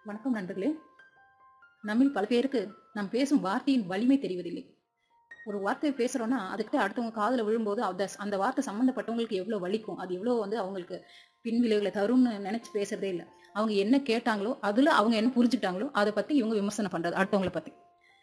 வணக்கம் நண்பர்களே நம்மில் பல பேருக்கு நாம் பேசும் வார்த்தையின் வலிமை தெரிவதில்லை ஒரு வார்த்தையை பேசுறோம்னா அதுக்கிட்ட அடுத்தவங்க காதுல விழும்போது அந்த அந்த வார்த்தை சம்மந்தப்பட்டவங்களுக்கு எவ்வளவு வலிக்கும் அது எவ்வளவு வந்து அவங்களுக்கு பின்விளைவுகளை தரும்னு நினைச்சு பேசுறதே இல்லை அவங்க என்ன கேட்டாங்களோ அதுல அவங்க என்ன புரிஞ்சுக்கிட்டாங்களோ அதை பத்தி இவங்க விமர்சனம் பண்றது அடுத்தவங்களை பத்தி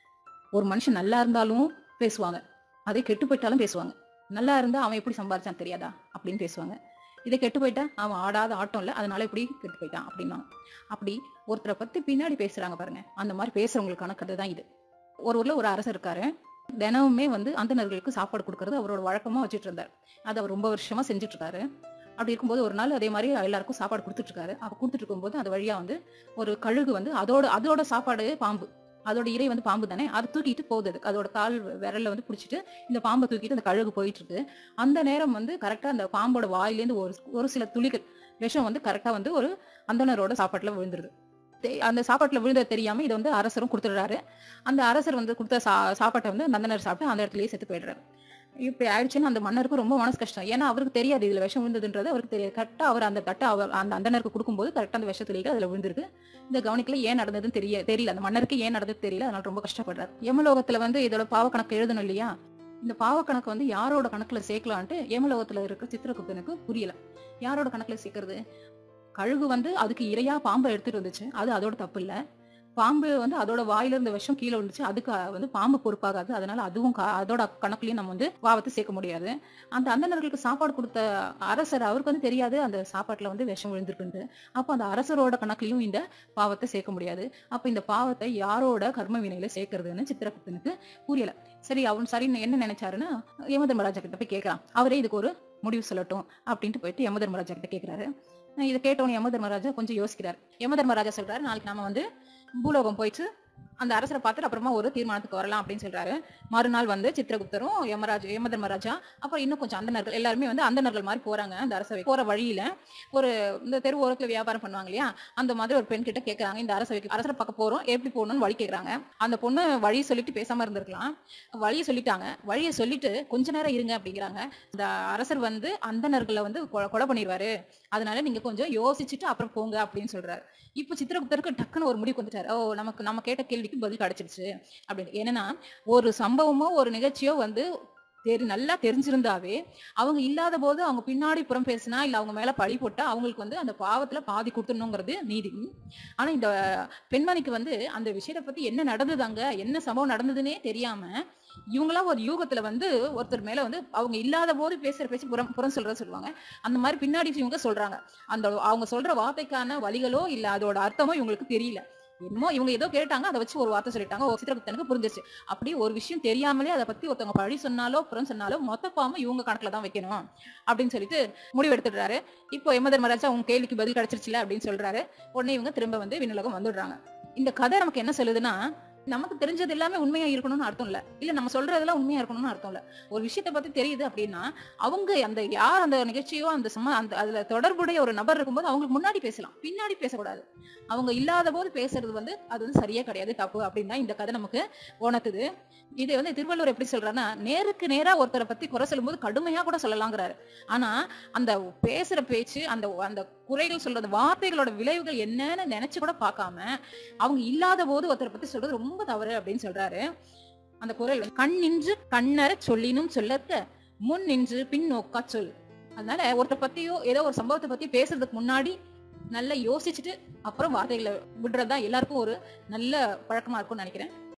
ஒரு மனுஷன் நல்லா இருந்தாலும் பேசுவாங்க அதே கெட்டு போயிட்டாலும் பேசுவாங்க நல்லா இருந்தா அவன் எப்படி சம்பாரிச்சான் தெரியாதா அப்படின்னு பேசுவாங்க இதை கெட்டு போயிட்டா அவன் ஆடாத ஆட்டம் இல்லை அதனால இப்படி கெட்டு போயிட்டான் அப்படின்னா அப்படி ஒருத்தரை பத்தி பின்னாடி பேசுறாங்க பாருங்க அந்த மாதிரி பேசுறவங்களுக்கான கதை தான் இது ஒரு ஊர்ல ஒரு அரசர் இருக்காரு தினமுமே வந்து அந்தணர்களுக்கு சாப்பாடு கொடுக்கறது அவரோட வழக்கமா வச்சுட்டு இருந்தார் அதை அவர் ரொம்ப வருஷமா செஞ்சுட்டு இருக்காரு அப்படி இருக்கும்போது ஒரு நாள் அதே மாதிரி எல்லாருக்கும் சாப்பாடு கொடுத்துட்டு இருக்காரு அப்ப கொடுத்துட்டு இருக்கும்போது அது வழியா வந்து ஒரு கழுகு வந்து அதோட அதோட சாப்பாடு பாம்பு அதோட இறை வந்து பாம்பு தானே அதை தூக்கிட்டு போகுது அது. அதோட கால் விரல்ல வந்து பிடிச்சிட்டு இந்த பாம்பை தூக்கிட்டு அந்த கழுகு போயிட்டு இருக்கு அந்த நேரம் வந்து கரெக்டா அந்த பாம்போட வாயிலேருந்து ஒரு ஒரு சில துளிகள் விஷம் வந்து கரெக்டா வந்து ஒரு அந்தணரோட சாப்பாட்டுல விழுந்துருது தே- அந்த சாப்பாட்டுல விழுந்தது தெரியாம இதை வந்து அரசரும் கொடுத்துடுறாரு அந்த அரசர் வந்து கொடுத்த சா சாப்பாட்டை வந்து அந்த அந்தனர் சாப்பிட்டு அந்த இடத்துலயே செத்து போயிடுறாரு இப்படி ஆயிடுச்சுன்னு அந்த மன்னருக்கு ரொம்ப மனசு கஷ்டம் ஏன்னா அவருக்கு தெரியாது இதுல விஷம் விழுந்ததுன்றது அவருக்கு தெரியாது கரெக்டா அவர் அந்த தட்டை அவர் அந்த அந்தனருக்கு கொடுக்கும்போது கரெக்டா அந்த விஷத்துலேயே அதுல விழுந்திருக்கு இந்த கவனிக்கல ஏன் நடந்ததுன்னு தெரிய தெரியல அந்த மன்னருக்கு ஏன் நடந்தது தெரியல அதனால ரொம்ப கஷ்டப்படுறாரு யமலோகத்துல வந்து இதோட பாவ கணக்கு எழுதணும் இல்லையா இந்த பாவ கணக்கு வந்து யாரோட கணக்குல சேர்க்கலான்ட்டு யமலோகத்துல இருக்க சித்திரகுப்தனுக்கு புரியல யாரோட கணக்குல சேர்க்கறது கழுகு வந்து அதுக்கு இரையா பாம்பை எடுத்துட்டு வந்துச்சு அது அதோட தப்பு இல்ல பாம்பு வந்து அதோட வாயில இருந்த விஷம் கீழே விழுந்துச்சு அதுக்கு வந்து பாம்பு பொறுப்பாகாது அதனால அதுவும் கா- அதோட கணக்குலயும் நம்ம வந்து பாவத்தை சேர்க்க முடியாது அந்த அந்தணர்களுக்கு சாப்பாடு கொடுத்த அரசர் அவருக்கு வந்து தெரியாது அந்த சாப்பாட்டுல வந்து விஷம் விழுந்திருக்குன்ட்டு அப்போ அந்த அரசரோட கணக்குலயும் இந்த பாவத்தை சேர்க்க முடியாது அப்ப இந்த பாவத்தை யாரோட கர்ம வினையில சேர்க்கறதுன்னு சித்திரகுப்தனுக்கு புரியல சரி அவன் சரி என்ன நினைச்சாருன்னா யமதர்மராஜா கிட்ட போய் கேட்கலாம் அவரே இதுக்கு ஒரு முடிவு சொல்லட்டும் அப்படின்ட்டு போயிட்டு யமதர்மராஜா கிட்ட கேட்கிறாரு அஹ் இதை கேட்டவன் யமதர்மராஜா கொஞ்சம் யோசிக்கிறார் யமதர்மராஜா சொல்றாரு நாளைக்கு நாம வந்து பூலோகம் போயிட்டு அந்த அரசரை பார்த்துட்டு அப்புறமா ஒரு தீர்மானத்துக்கு வரலாம் அப்படின்னு சொல்றாரு மறுநாள் வந்து சித்திரகுப்தரும் யமராஜ் யமதர்மராஜா அப்புறம் இன்னும் கொஞ்சம் அந்தணர்கள் எல்லாருமே வந்து அந்தணர்கள் மாதிரி போறாங்க அந்த அரசவை போற வழியில ஒரு இந்த தெரு ஓரத்துல வியாபாரம் பண்ணுவாங்க இல்லையா அந்த மாதிரி ஒரு பெண் கிட்ட கேக்குறாங்க இந்த அரசவைக்கு அரசரை பார்க்க போறோம் எப்படி போகணும்னு வழி கேக்குறாங்க அந்த பொண்ணு வழி சொல்லிட்டு பேசாம இருந்திருக்கலாம் வழியை சொல்லிட்டாங்க வழியை சொல்லிட்டு கொஞ்ச நேரம் இருங்க அப்படிங்கிறாங்க இந்த அரசர் வந்து அந்தணர்களை வந்து கொ- கொலை பண்ணிடுவாரு அதனால நீங்க கொஞ்சம் யோசிச்சுட்டு அப்புறம் போங்க அப்படின்னு சொல்றாரு இப்போ சித்திரகுப்தருக்கு டக்குன்னு ஒரு முடிவு வந்துட்டாரு ஓ நமக்கு நம்ம கேட்ட கேள்விக்கு பதில் கிடைச்சிருச்சு அப்படின்னு என்னன்னா ஒரு சம்பவமோ ஒரு நிகழ்ச்சியோ வந்து தெரி நல்லா தெரிஞ்சிருந்தாவே அவங்க இல்லாத போது அவங்க பின்னாடி புறம் பேசினா இல்ல அவங்க மேல பழி போட்டா அவங்களுக்கு வந்து அந்த பாவத்துல பாதி கொடுத்துடணுங்கிறது நீதி ஆனா இந்த பெண்மணிக்கு வந்து அந்த விஷயத்தை பத்தி என்ன நடந்தது அங்க என்ன சம்பவம் நடந்ததுன்னே தெரியாம இவங்களா ஒரு யூகத்துல வந்து ஒருத்தர் மேல வந்து அவங்க இல்லாத போது பேசுற பேச்சு புறம் புறம் சொல்றத சொல்லுவாங்க அந்த மாதிரி பின்னாடி இவங்க சொல்றாங்க அந்த அவங்க சொல்ற வார்த்தைக்கான வழிகளோ இல்ல அதோட அர்த்தமோ இவங்களுக்கு தெரியல என்னமோ இவங்க ஏதோ கேட்டாங்க அதை வச்சு ஒரு வார்த்தை சொல்லிட்டாங்க ஓ, சித்திரகுப்தனுக்கு புரிஞ்சிருச்சு அப்படி ஒரு விஷயம் தெரியாமலே அதை பத்தி ஒருத்தவங்க பழி சொன்னாலோ புறம் சொன்னாலோ மொத்த பாவம் இவங்க கணக்குல தான் வைக்கணும் அப்படின்னு சொல்லிட்டு முடிவு எடுத்துடுறாரு இப்போ யமதர்மராஜா உங்க கேள்விக்கு பதில் கிடைச்சிருச்சுல அப்படின்னு சொல்றாரு உடனே இவங்க திரும்ப வந்து விண்ணுலகம் வந்துடுறாங்க இந்த கதை நமக்கு என்ன சொல்லுதுன்னா நமக்கு தெரிஞ்சது எல்லாமே உண்மையா இருக்கணும்னு அர்த்தம் இல்ல இல்ல நம்ம சொல்றதெல்லாம் உண்மையா இருக்கணும்னு அர்த்தம் இல்ல ஒரு விஷயத்தை பத்தி தெரியுது அப்படின்னா அவங்க அந்த யார் அந்த நிகழ்ச்சியோ அந்த சம அந்த அதுல தொடர்புடைய ஒரு நபர் இருக்கும்போது அவங்களுக்கு முன்னாடி பேசலாம் பின்னாடி பேசக்கூடாது அவங்க இல்லாத போது பேசுறது வந்து அது வந்து சரியே கிடையாது தப்பு அப்படின்னு தான் இந்த கதை நமக்கு உணர்த்துது இது வந்து திருவள்ளுவர் எப்படி சொல்றாருன்னா நேருக்கு நேரா ஒருத்தரை பத்தி குறை சொல்லும்போது கடுமையா கூட சொல்லலாங்கிறாரு ஆனா அந்த பேசுற பேச்சு அந்த அந்த குறைகள் சொல்றது வார்த்தைகளோட விளைவுகள் என்னன்னு நினைச்சு கூட பார்க்காம அவங்க இல்லாத போது ஒருத்தரை பத்தி சொல்றது ரொம்ப தவறு அப்படின்னு சொல்றாரு அந்த குரல் கண் நின்று கண்ணற சொல்லினும் சொல்லத்த முன் நின்று பின் நோக்கா சொல் அதனால ஒருத்தரை பத்தியோ ஏதோ ஒரு சம்பவத்தை பத்தி பேசுறதுக்கு முன்னாடி நல்லா யோசிச்சுட்டு அப்புறம் வார்த்தைகளை விடுறதுதான் எல்லாருக்கும் ஒரு நல்ல பழக்கமா இருக்கும்னு நினைக்கிறேன்